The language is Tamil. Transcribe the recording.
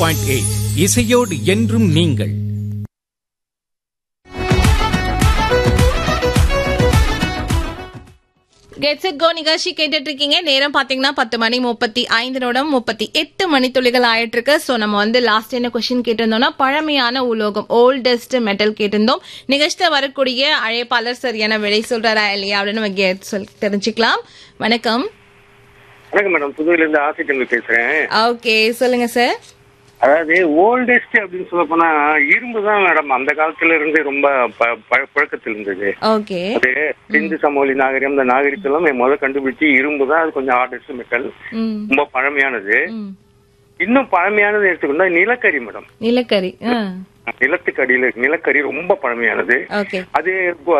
பாயிண்ட் எயிட் இசையோடு என்றும் நீங்கள் கெட்ஸ் இட் கோ நிகழ்ச்சி கேட்டுட்டு இருக்கீங்க நேரம் பாத்தீங்கன்னா பத்து மணி முப்பத்தி ஐந்து நிமிடம் முப்பத்தி எட்டு மணித்துளிகள் ஆயிட்டு இருக்கு சோ நம்ம வந்து லாஸ்ட் என்ன கொஸ்டின் கேட்டிருந்தோம்னா பழமையான உலோகம் ஓல்டஸ்ட் மெட்டல் கேட்டிருந்தோம் நிகழ்ச்சியில வரக்கூடிய அழைப்பாளர் சரியான விடை சொல்றாரா இல்லையா அப்படின்னு நம்ம get சொல் தெரிஞ்சுக்கலாம் வணக்கம் வணக்கம் மேடம் புதுவையில இருந்து ஆசிரியர் பேசுறேன் ஓகே சொல்லுங்க சார் அதாவது ஓல்டஸ்ட் அப்படின்னு சொல்ல போனா இரும்பு தான் மேடம் அந்த காலத்துல இருந்து ரொம்ப ப- ப- புழக்கத்தில் இருந்தது ஓகே அது சிந்து சமவெளி நாகரிகம் இந்த நாகரிகத்தெல்லாம் முத கண்டுபிடிச்சு இரும்பு தான் அது கொஞ்சம் ஆர்டஸ்ட் மெட்டல் ம் ரொம்ப பழமையானது ம். இன்னும் பழமையானது எடுத்துக்கொண்டா நிலக்கரி மேடம் நிலக்கரி ஆ நிலத்துக்கு அடியில நிலக்கரி ரொம்ப பழமையானது ஓகே அது